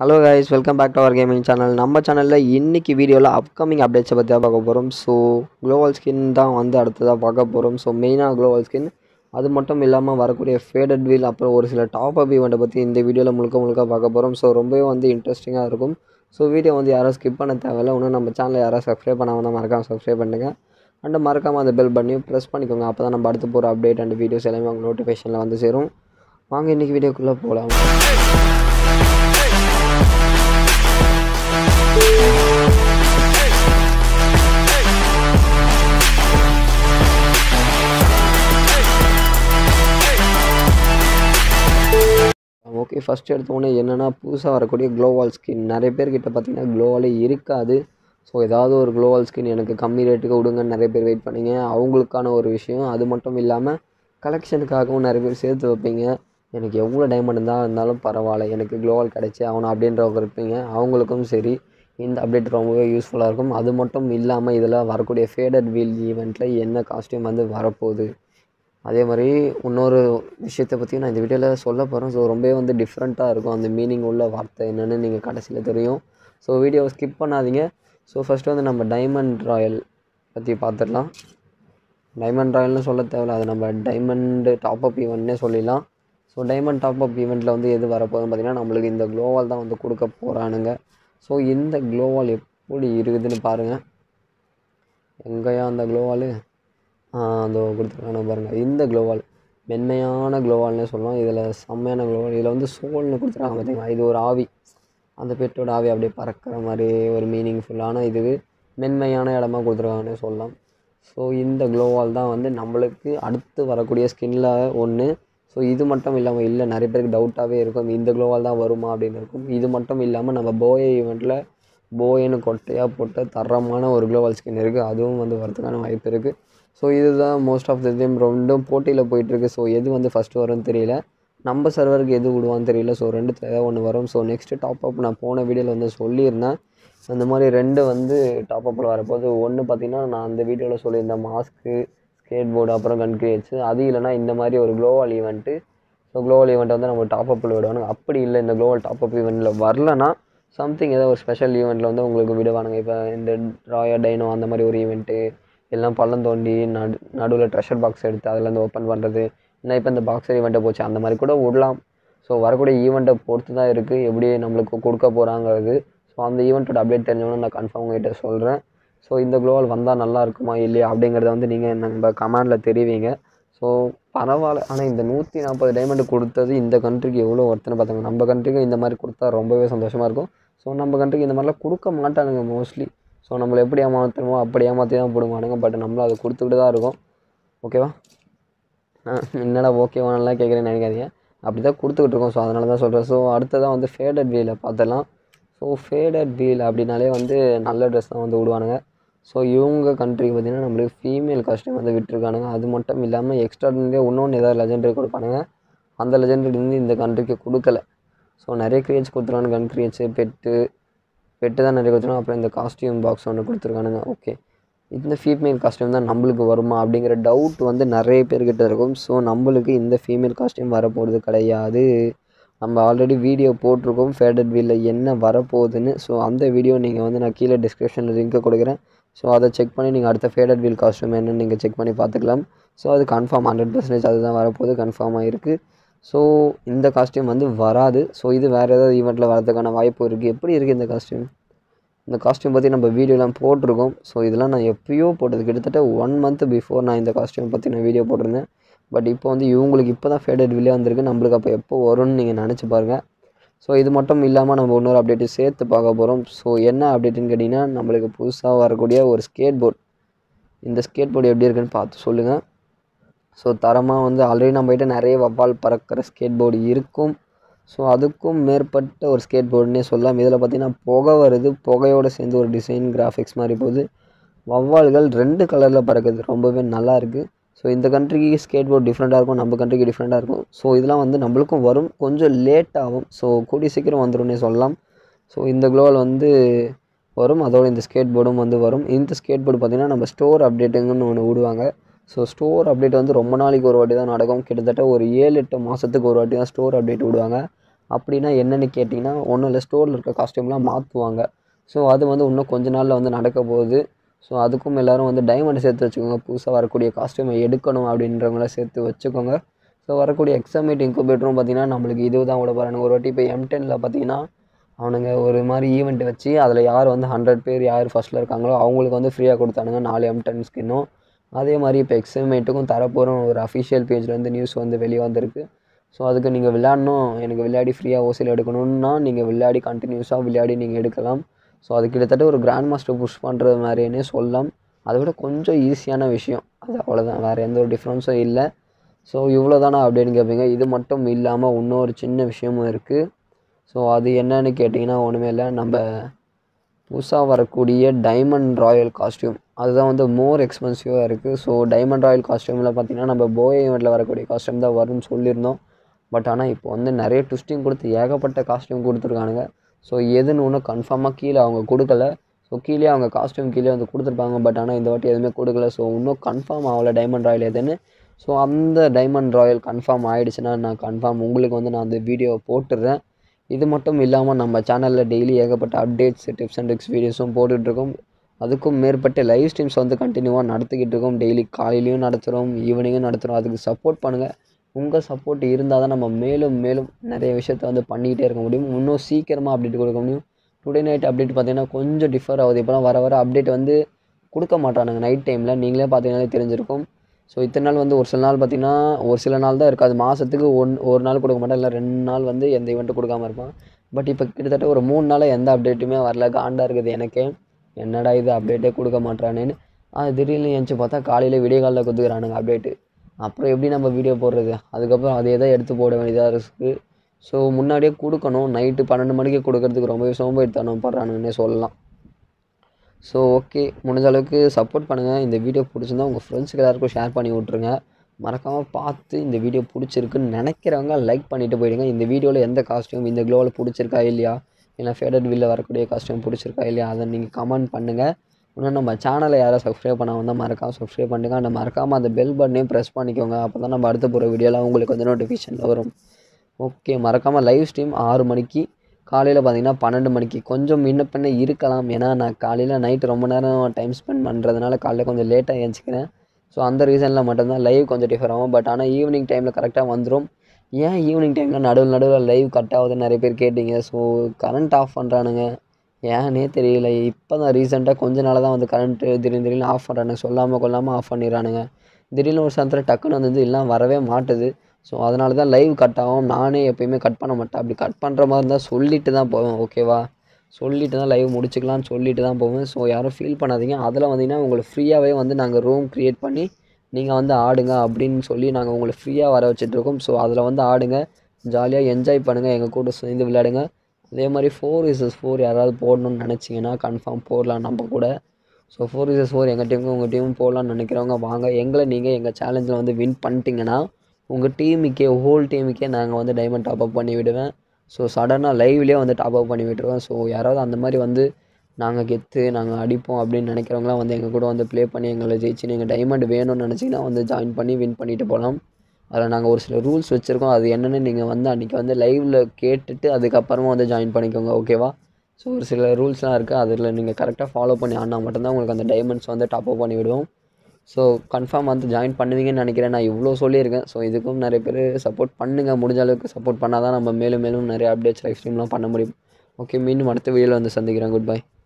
hello guys welcome back to our gaming channel நம்ம சேனலில் இன்னைக்கு வீடியோவில் அப்கமிங் அப்டேட்ஸை பற்றி தான் பார்க்க போகிறோம் ஸோ க்ளோவல் ஸ்கின் தான் வந்து அடுத்ததாக பார்க்க போகிறோம் ஸோ மெயினாக க்ளோவல் ஸ்கின் அது மட்டும் இல்லாமல் வரக்கூடிய ஃபேடட் வீல் அப்புறம் ஒரு சில டாப் அப் ஈவெண்ட்டை பற்றி இந்த வீடியோவில் முழுக்க முழுக்க பார்க்க போகிறோம் ஸோ ரொம்பவே வந்து இன்ட்ரெஸ்டிங்காக இருக்கும் ஸோ வீடியோ வந்து யாரும் ஸ்கிப் பண்ண தேவையில்ல இன்னும் நம்ம சேனலை யாரும் சப்ஸ்கிரைப் பண்ணாமல் தான் மறக்காமல் சப்ஸ்கிரைப் பண்ணுங்க அண்ட் மறக்காமல் அந்த பெல் பண்ணி ப்ரெஸ் பண்ணிக்கோங்க அப்போ தான் நம்ம அடுத்து போகிற அப்டேட் அண்ட் வீடியோஸ் எல்லாமே உங்கள் நோட்டிஃபிகேஷனில் வந்து சேரும் வாங்க இன்றைக்கி வீடியோக்குள்ளே போகலாம் ஓகே ஃபஸ்ட் எடுத்தோடனே என்னென்னா புதுசாக வரக்கூடிய க்ளோவால் ஸ்கின் நிறைய பேர்கிட்ட பார்த்தீங்கன்னா க்ளோவாலே இருக்காது ஸோ ஏதாவது ஒரு க்ளோவால் ஸ்கின் எனக்கு கம்மி ரேட்டுக்கு விடுங்கன்னு நிறைய பேர் வெயிட் பண்ணீங்க அவங்களுக்கான ஒரு விஷயம் அது மட்டும் இல்லாமல் கலெக்ஷனுக்காகவும் நிறைய பேர் சேர்த்து வைப்பீங்க எனக்கு எவ்வளோ டைமண்ட் இருந்தால் இருந்தாலும் பரவாயில்ல எனக்கு க்ளோவால் கிடச்சி அவனை அப்படின்றவங்க இருப்பீங்க அவங்களுக்கும் சரி இந்த அப்டேட் ரொம்பவே யூஸ்ஃபுல்லாக இருக்கும் அது மட்டும் இல்லாமல் இதில் வரக்கூடிய ஃபேடட் வீல் ஈவெண்ட்டில் என்ன காஸ்டியூம் வந்து வரப்போகுது அதே மாதிரி இன்னொரு விஷயத்தை பற்றி நான் இந்த வீடியோவில் சொல்ல போகிறேன் ஸோ ரொம்பவே வந்து டிஃப்ரெண்ட்டாக இருக்கும் அந்த மீனிங் உள்ள வார்த்தை என்னென்னு நீங்கள் கடைசியில் தெரியும் ஸோ வீடியோவை ஸ்கிப் பண்ணாதீங்க ஸோ ஃபஸ்ட்டு வந்து நம்ம டைமண்ட் ராயல் பற்றி பார்த்துடலாம் டைமண்ட் ராயல்னு சொல்ல தேவையில்ல அது நம்ம டைமண்டு டாப் அப் ஈவெண்ட்னே சொல்லிடலாம் ஸோ டைமண்ட் டாப் அப் ஈவெண்ட்டில் வந்து எது வரப்போகுதுன்னு பார்த்தீங்கன்னா நம்மளுக்கு இந்த க்ளோவால் தான் வந்து கொடுக்க போகிறானுங்க ஸோ இந்த க்ளோவால் எப்படி இருக்குதுன்னு பாருங்கள் எங்கேயா அந்த க்ளோவால் அந்த கொடுத்துருக்காங்க பாருங்கள் இந்த க்ளோவால் மென்மையான க்ளோவால்னே சொல்லலாம் இதில் செம்மையான க்ளோவால் இதில் வந்து சோல்னு கொடுத்துருக்காங்க பார்த்தீங்களா இது ஒரு ஆவி அந்த பெட்டோட ஆவி அப்படியே பறக்கிற மாதிரி ஒரு மீனிங்ஃபுல்லான இது மென்மையான இடமா கொடுத்துருக்காங்கன்னே சொல்லலாம் ஸோ இந்த க்ளோவால் தான் வந்து நம்மளுக்கு அடுத்து வரக்கூடிய ஸ்கின்னில் ஒன்று ஸோ இது மட்டும் இல்லாமல் இல்லை நிறைய பேருக்கு டவுட்டாகவே இருக்கும் இந்த க்ளோவால் தான் வருமா அப்படின்னு இருக்கும் இது மட்டும் இல்லாமல் நம்ம போயே ஈவெண்ட்டில் போயன்னு கொட்டையாக போட்ட தரமான ஒரு க்ளோவால் ஸ்கின் இருக்குது அதுவும் வந்து வரதுக்கான வாய்ப்பு இருக்குது ஸோ இதுதான் மோஸ்ட் ஆஃப் த டைம் ரெண்டும் போட்டியில் போயிட்டுருக்கு ஸோ எது வந்து ஃபஸ்ட்டு வரும்னு தெரியல நம்ம சர்வருக்கு எது விடுவான்னு தெரியல ஸோ ரெண்டுத்தில் ஏதாவது ஒன்று வரும் ஸோ நெக்ஸ்ட்டு டாப் அப் நான் போன வீடியோவில் வந்து சொல்லியிருந்தேன் அந்த மாதிரி ரெண்டு வந்து டாப் அப்பில் வரப்போது ஒன்று பார்த்திங்கன்னா நான் அந்த வீடியோவில் சொல்லியிருந்தேன் மாஸ்க்கு ஸ்கேட் போர்டு அப்புறம் கன் கிரியேட்ஸு அது இல்லைனா இந்த மாதிரி ஒரு க்ளோவால் ஈவெண்ட்டு ஸோ க்ளோவல் ஈவெண்ட் வந்து நம்ம டாப் அப்பில் விடுவானுங்க அப்படி இல்லை இந்த க்ளோவல் டாப் அப் ஈவெண்ட்டில் வரலனா சம்திங் ஏதோ ஒரு ஸ்பெஷல் ஈவெண்ட்டில் வந்து உங்களுக்கு விடுவானுங்க இப்போ இந்த ராயா டைனோ அந்த மாதிரி ஒரு ஈவெண்ட்டு எல்லாம் பள்ளம் தோண்டி நடு நடுவில் ட்ரெஷர் பாக்ஸ் எடுத்து அதிலேருந்து ஓப்பன் பண்ணுறது இல்லை இப்போ இந்த பாக்ஸர் ஈவெண்ட்டை போச்சு அந்த மாதிரி கூட விடலாம் ஸோ வரக்கூடிய ஈவெண்ட்டை பொறுத்து தான் இருக்குது எப்படி நம்மளுக்கு கொடுக்க போகிறாங்கிறது ஸோ அந்த ஈவெண்ட்டோட அப்டேட் தெரிஞ்சவொன்னே நான் கன்ஃபார்ம் உங்கள்கிட்ட சொல்கிறேன் ஸோ இந்த க்ளோவல் வந்தால் நல்லா இருக்குமா இல்லையா அப்படிங்கிறத வந்து நீங்கள் நம்ம கமெண்டில் தெரிவிங்க ஸோ பரவாயில்ல ஆனால் இந்த நூற்றி நாற்பது டைமண்ட் கொடுத்தது இந்த கண்ட்ரிக்கு எவ்வளோ ஒருத்தனை பார்த்தாங்க நம்ம கண்ட்ரிக்கு இந்த மாதிரி கொடுத்தா ரொம்பவே சந்தோஷமாக இருக்கும் ஸோ நம்ம கண்ட்ரிக்கு இந்த மாதிரிலாம் கொடுக்க மாட்டானுங்க மோஸ்ட்லி ஸோ நம்மளை எப்படி ஏமாற்றணுமோ அப்படி ஏமாற்றி தான் போடுவானுங்க பட் நம்மளும் அதை கொடுத்துக்கிட்டு தான் இருக்கோம் ஓகேவா என்னடா ஓகேவானலாம் கேட்குறேன்னு நினைக்காதீங்க அப்படி தான் கொடுத்துக்கிட்டு இருக்கோம் ஸோ அதனால தான் சொல்கிறேன் ஸோ அடுத்ததான் வந்து ஃபேடட் வீலை பார்த்துடலாம் ஸோ ஃபேடட் வீல் அப்படின்னாலே வந்து நல்ல ட்ரெஸ் தான் வந்து விடுவானுங்க ஸோ இவங்க கண்ட்ரிக்கு பார்த்திங்கன்னா நம்மளுக்கு ஃபீமேல் காஸ்டியூம் வந்து விட்டுருக்கானுங்க அது மட்டும் இல்லாமல் எக்ஸ்ட்ராடினரியே இன்னொன்று ஏதாவது லெஜெண்டரி கொடுப்பானுங்க அந்த லெஜெண்டரி வந்து இந்த கண்ட்ரிக்கு கொடுக்கல ஸோ நிறைய கிரியேட்ஸ் கொடுத்துருவாங்க கன் கிரியேட்ஸு பெட்டு பெட்டு தான் நிறைய கொடுத்துருவாங்க அப்புறம் இந்த காஸ்டியூம் பாக்ஸ் ஒன்று கொடுத்துருக்கானுங்க ஓகே இந்த ஃபீமேல் காஸ்டியூம் தான் நம்மளுக்கு வருமா அப்படிங்கிற டவுட் வந்து நிறைய பேர்கிட்ட இருக்கும் ஸோ நம்மளுக்கு இந்த ஃபீமேல் காஸ்டியூம் வரப்போகிறது கிடையாது நம்ம ஆல்ரெடி வீடியோ போட்டிருக்கோம் ஃபேடட் வீலில் என்ன வரப்போகுதுன்னு ஸோ அந்த வீடியோ நீங்கள் வந்து நான் கீழே டிஸ்கிரிப்ஷனில் லிங்க்கை கொடுக்குறேன் ஸோ அதை செக் பண்ணி நீங்கள் அடுத்த ஃபேடட் வீல் காஸ்டியூம் என்னன்னு நீங்கள் செக் பண்ணி பார்த்துக்கலாம் ஸோ அது கன்ஃபார்ம் ஹண்ட்ரட் பர்சன்டேஜ் அதுதான் வரப்போகுது கன்ஃபார்மாக இருக்குது ஸோ இந்த காஸ்டியூம் வந்து வராது ஸோ இது வேறு ஏதாவது ஈவெண்ட்டில் வரதுக்கான வாய்ப்பு இருக்குது எப்படி இருக்குது இந்த காஸ்டியூம் இந்த காஸ்டியூம் பற்றி நம்ம வீடியோலாம் போட்டிருக்கோம் ஸோ இதெல்லாம் நான் எப்பயோ போட்டது கிட்டத்தட்ட ஒன் மந்த் பிஃபோர் நான் இந்த காஸ்டியூம் பற்றி நான் வீடியோ போட்டிருந்தேன் பட் இப்போ வந்து இவங்களுக்கு இப்போ தான் ஃபேடட் வில்லே வந்திருக்கு நம்மளுக்கு அப்போ எப்போ வரும்னு நீங்கள் நினச்சி பாருங்கள் ஸோ இது மட்டும் இல்லாமல் நம்ம இன்னொரு அப்டேட்டு சேர்த்து பார்க்க போகிறோம் ஸோ என்ன அப்டேட்டுன்னு கேட்டிங்கன்னா நம்மளுக்கு புதுசாக வரக்கூடிய ஒரு ஸ்கேட் போர்ட் இந்த ஸ்கேட் போர்டு எப்படி இருக்குன்னு பார்த்து சொல்லுங்கள் ஸோ தரமாக வந்து ஆல்ரெடி நம்மகிட்ட நிறைய வவ்வால் பறக்கிற ஸ்கேட் போர்டு இருக்கும் ஸோ அதுக்கும் மேற்பட்ட ஒரு ஸ்கேட் போர்டுன்னே சொல்லலாம் இதில் பார்த்திங்கன்னா புகை வருது புகையோடு சேர்ந்து ஒரு டிசைன் கிராஃபிக்ஸ் மாதிரி போகுது வவ்வால்கள் ரெண்டு கலரில் பறக்குது ரொம்பவே நல்லா இருக்குது ஸோ இந்த கண்ட்ரிக்கு ஸ்கேட் போர்ட் டிஃப்ரெண்ட்டாக இருக்கும் நம்ம கண்ட்ரிக்கு டிஃப்ரெண்ட்டாக இருக்கும் ஸோ இதெல்லாம் வந்து நம்மளுக்கும் வரும் கொஞ்சம் லேட் ஆகும் ஸோ கூடிய சீக்கிரம் வந்துடும்னே சொல்லலாம் ஸோ இந்த க்ளோவல் வந்து வரும் அதோட இந்த ஸ்கேட் போர்டும் வந்து வரும் இந்த ஸ்கேட் போர்டு பார்த்திங்கன்னா நம்ம ஸ்டோர் அப்டேட்டுங்கன்னு ஒன்று விடுவாங்க ஸோ ஸ்டோர் அப்டேட் வந்து ரொம்ப நாளைக்கு ஒரு வாட்டி தான் நடக்கும் கிட்டத்தட்ட ஒரு ஏழு எட்டு மாதத்துக்கு ஒரு வாட்டி தான் ஸ்டோர் அப்டேட் விடுவாங்க அப்படின்னா என்னென்னு கேட்டிங்கன்னா ஒன்றும் இல்லை ஸ்டோரில் இருக்க காஸ்டியூம்லாம் மாற்றுவாங்க ஸோ அது வந்து இன்னும் கொஞ்ச நாளில் வந்து நடக்க போகுது ஸோ அதுக்கும் எல்லோரும் வந்து டைமண்ட் சேர்த்து வச்சுக்கோங்க புதுசாக வரக்கூடிய காஸ்டியூமை எடுக்கணும் அப்படின்றவங்கள சேர்த்து வச்சுக்கோங்க ஸோ வரக்கூடிய எக்ஸாமேட் இன்குபேட்டரும் பார்த்தீங்கன்னா நம்மளுக்கு இது தான் விட போகிறாங்க ஒரு வாட்டி இப்போ எம் டெனில் பார்த்தீங்கன்னா அவனுங்க ஒரு மாதிரி ஈவெண்ட் வச்சு அதில் யார் வந்து ஹண்ட்ரட் பேர் யார் ஃபஸ்ட்டில் இருக்காங்களோ அவங்களுக்கு வந்து ஃப்ரீயாக கொடுத்தானுங்க நாலு எம் டென் ஸ்கின்னும் அதே மாதிரி இப்போ எக்ஸாமேட்டுக்கும் தரப்போகிற ஒரு அஃபிஷியல் பேஜ்லேருந்து நியூஸ் வந்து வெளியே வந்திருக்கு ஸோ அதுக்கு நீங்கள் விளையாடணும் எனக்கு விளையாடி ஃப்ரீயாக ஓசியில் எடுக்கணும்னா நீங்கள் விளையாடி கண்டினியூஸாக விளையாடி நீங்கள் எடுக்கலாம் ஸோ அது கிட்டத்தட்ட ஒரு கிராண்ட் மாஸ்டர் புஷ் பண்ணுறது மாதிரினே சொல்லலாம் அதை விட கொஞ்சம் ஈஸியான விஷயம் அது அவ்வளோதான் வேறு எந்த ஒரு டிஃப்ரென்ஸும் இல்லை ஸோ இவ்வளோ தானே அப்படின்னு கேட்பீங்க இது மட்டும் இல்லாமல் இன்னொரு சின்ன விஷயமும் இருக்குது ஸோ அது என்னன்னு கேட்டிங்கன்னா ஒன்றுமே இல்லை நம்ம புதுசாக வரக்கூடிய டைமண்ட் ராயல் காஸ்டியூம் அதுதான் வந்து மோர் எக்ஸ்பென்சிவாக இருக்குது ஸோ டைமண்ட் ராயல் காஸ்டியூமில் பார்த்தீங்கன்னா நம்ம போய் ஈவெண்ட்டில் வரக்கூடிய காஸ்டியூம் தான் வரும்னு சொல்லியிருந்தோம் பட் ஆனால் இப்போ வந்து நிறைய ட்விஸ்டிங் கொடுத்து ஏகப்பட்ட காஸ்டியூம் கொடுத்துருக்கானுங்க ஸோ எதுன்னு ஒன்றும் கன்ஃபார்மாக கீழே அவங்க கொடுக்கல ஸோ கீழே அவங்க காஸ்டியூம் கீழே வந்து கொடுத்துருப்பாங்க பட் ஆனால் இந்த வாட்டி எதுவுமே கொடுக்கல ஸோ இன்னும் கன்ஃபார்ம் ஆகலை டைமண்ட் ராயல் எதுன்னு ஸோ அந்த டைமண்ட் ராயல் கன்ஃபார்ம் ஆகிடுச்சுன்னா நான் கன்ஃபார்ம் உங்களுக்கு வந்து நான் அந்த வீடியோவை போட்டுடுறேன் இது மட்டும் இல்லாமல் நம்ம சேனலில் டெய்லி ஏகப்பட்ட அப்டேட்ஸ் டிப்ஸ் அண்ட் ட்ரிக்ஸ் வீடியோஸும் போட்டுட்ருக்கோம் அதுக்கும் மேற்பட்ட லைவ் ஸ்ட்ரீம்ஸ் வந்து கண்டினியூவாக நடத்திக்கிட்டு இருக்கோம் டெய்லி காலையிலையும் நடத்துகிறோம் ஈவினிங்கும் நடத்துகிறோம் அதுக்கு சப்போர்ட் பண்ணுங்கள் உங்கள் சப்போர்ட் இருந்தால் தான் நம்ம மேலும் மேலும் நிறைய விஷயத்த வந்து பண்ணிக்கிட்டே இருக்க முடியும் இன்னும் சீக்கிரமாக அப்டேட் கொடுக்க முடியும் டுடே நைட் அப்டேட் பார்த்தீங்கன்னா கொஞ்சம் டிஃபர் ஆகுது இப்போலாம் வர வர அப்டேட் வந்து கொடுக்க மாட்டானுங்க நைட் டைமில் நீங்களே பார்த்தீங்கன்னாலே தெரிஞ்சிருக்கும் ஸோ இத்தனை நாள் வந்து ஒரு சில நாள் பார்த்தீங்கன்னா ஒரு சில நாள் தான் இருக்காது மாதத்துக்கு ஒன் ஒரு நாள் கொடுக்க மாட்டான் இல்லை ரெண்டு நாள் வந்து எந்த ஈவெண்ட்டும் கொடுக்காம இருப்பான் பட் இப்போ கிட்டத்தட்ட ஒரு மூணு நாளாக எந்த அப்டேட்டுமே வரல காண்டாக இருக்குது எனக்கே என்னடா இது அப்டேட்டே கொடுக்க மாட்டானேன்னு அது திடீர்னு எழுந்துச்சி பார்த்தா காலையில் விடிய காலில் கொடுத்துக்கிறானுங்க அப்டேட்டு அப்புறம் எப்படி நம்ம வீடியோ போடுறது அதுக்கப்புறம் அதே தான் எடுத்து போட வேண்டியதாக இருக்குது ஸோ முன்னாடியே கொடுக்கணும் நைட்டு பன்னெண்டு மணிக்கு கொடுக்கறதுக்கு ரொம்பவே சோம்பேறித்தனம் படுறானுங்கன்னே சொல்லலாம் ஸோ ஓகே முடிஞ்ச அளவுக்கு சப்போர்ட் பண்ணுங்கள் இந்த வீடியோ பிடிச்சிருந்தா உங்கள் ஃப்ரெண்ட்ஸுக்கு எல்லாருக்கும் ஷேர் பண்ணி விட்ருங்க மறக்காமல் பார்த்து இந்த வீடியோ பிடிச்சிருக்குன்னு நினைக்கிறவங்க லைக் பண்ணிவிட்டு போயிடுங்க இந்த வீடியோவில் எந்த காஸ்டியூம் இந்த க்ளோவில் பிடிச்சிருக்கா இல்லையா இல்லை ஃபேடட் வில்ல வரக்கூடிய காஸ்டியூம் பிடிச்சிருக்கா இல்லையா அதை நீங்கள் கமெண்ட் பண்ணுங்கள் இன்னும் நம்ம சேனலை யாரும் சப்ஸ்கிரைப் பண்ண வந்தால் மறக்காமல் சப்ஸ்கிரைப் பண்ணுங்கள் அந்த மறக்காமல் அந்த பெல் பட்டனையும் ப்ரெஸ் பண்ணிக்கோங்க அப்போ தான் நம்ம அடுத்த போகிற வீடியோலாம் உங்களுக்கு வந்து நோட்டிஃபிகேஷனில் வரும் ஓகே மறக்காமல் லைவ் ஸ்ட்ரீம் ஆறு மணிக்கு காலையில் பார்த்தீங்கன்னா பன்னெண்டு மணிக்கு கொஞ்சம் முன்ன பின்ன இருக்கலாம் ஏன்னா நான் காலையில் நைட்டு ரொம்ப நேரம் டைம் ஸ்பெண்ட் பண்ணுறதுனால காலையில் கொஞ்சம் லேட்டாக எழுந்திக்கிறேன் ஸோ அந்த ரீசனில் மட்டும்தான் லைவ் கொஞ்சம் டிஃபர் ஆகும் பட் ஆனால் ஈவினிங் டைமில் கரெக்டாக வந்துடும் ஏன் ஈவினிங் டைமில் நடுவில் நடுவில் லைவ் கட் ஆகுதுன்னு நிறைய பேர் கேட்டிங்க ஸோ கரண்ட் ஆஃப் பண்ணுறானுங்க ஏன்னே தெரியல இப்போ தான் ரீசெண்டாக கொஞ்ச நாளாக தான் வந்து கரண்ட்டு திடீர்னு திடீர்னு ஆஃப் பண்ணுறானுங்க சொல்லாமல் கொள்ளாமல் ஆஃப் பண்ணிடுறானுங்க திடீர்னு ஒரு சமயத்தில் டக்குன்னு வந்து எல்லாம் வரவே மாட்டுது ஸோ அதனால தான் லைவ் கட் ஆகும் நானே எப்பயுமே கட் பண்ண மாட்டேன் அப்படி கட் பண்ணுற மாதிரி இருந்தால் சொல்லிட்டு தான் போவேன் ஓகேவா சொல்லிட்டு தான் லைவ் முடிச்சுக்கலாம்னு சொல்லிட்டு தான் போவேன் ஸோ யாரும் ஃபீல் பண்ணாதீங்க அதில் வந்தீங்கன்னா உங்களுக்கு ஃப்ரீயாகவே வந்து நாங்கள் ரூம் க்ரியேட் பண்ணி நீங்கள் வந்து ஆடுங்க அப்படின்னு சொல்லி நாங்கள் உங்களை ஃப்ரீயாக வர வச்சிட்ருக்கோம் ஸோ அதில் வந்து ஆடுங்க ஜாலியாக என்ஜாய் பண்ணுங்கள் எங்கள் கூட சேர்ந்து விளையாடுங்க அதே மாதிரி ஃபோர் இசஸ் ஃபோர் யாராவது போடணும்னு நினச்சிங்கன்னா கன்ஃபார்ம் போடலாம் நம்ம கூட ஸோ ஃபோர் இசஸ் ஃபோர் எங்கள் டீமுக்கு உங்கள் டீமும் போடலாம்னு நினைக்கிறவங்க வாங்க எங்களை நீங்கள் எங்கள் சேலஞ்சில் வந்து வின் பண்ணிட்டீங்கன்னா உங்கள் டீமுக்கே ஹோல் டீமுக்கே நாங்கள் வந்து டைமண்ட் டாப் அப் பண்ணி விடுவேன் ஸோ சடனாக லைவ்லேயே வந்து டாப் அப் பண்ணி விட்டுருவேன் ஸோ யாராவது அந்த மாதிரி வந்து நாங்கள் கெத்து நாங்கள் அடிப்போம் அப்படின்னு நினைக்கிறவங்களாம் வந்து எங்கள் கூட வந்து ப்ளே பண்ணி எங்களை ஜெயிச்சு நீங்கள் டைமண்ட் வேணும்னு நினச்சிங்கன்னா வந்து ஜாயின் பண்ணி வின் பண்ணிட்டு போகலாம் அதில் நாங்கள் ஒரு சில ரூல்ஸ் வச்சுருக்கோம் அது என்னென்னு நீங்கள் வந்து அன்றைக்கி வந்து லைவில் கேட்டுட்டு அதுக்கப்புறமா வந்து ஜாயின் பண்ணிக்கோங்க ஓகேவா ஸோ ஒரு சில ரூல்ஸ்லாம் இருக்குது அதில் நீங்கள் கரெக்டாக ஃபாலோ பண்ணி ஆனால் மட்டும்தான் உங்களுக்கு அந்த டைமண்ட்ஸ் வந்து டாப் அப் பண்ணி விடுவோம் ஸோ கன்ஃபார்ம் வந்து ஜாயின் பண்ணுவீங்கன்னு நினைக்கிறேன் நான் இவ்வளோ சொல்லியிருக்கேன் ஸோ இதுக்கும் நிறைய பேர் சப்போர்ட் பண்ணுங்கள் முடிஞ்ச அளவுக்கு சப்போர்ட் பண்ணால் தான் நம்ம மேலும் மேலும் நிறைய அப்டேட்ஸ் லைஃப் ஸ்ட்ரீம்லாம் பண்ண முடியும் ஓகே மீண்டும் அடுத்த வீடியோவில் வந்து சந்திக்கிறேன் குட் பை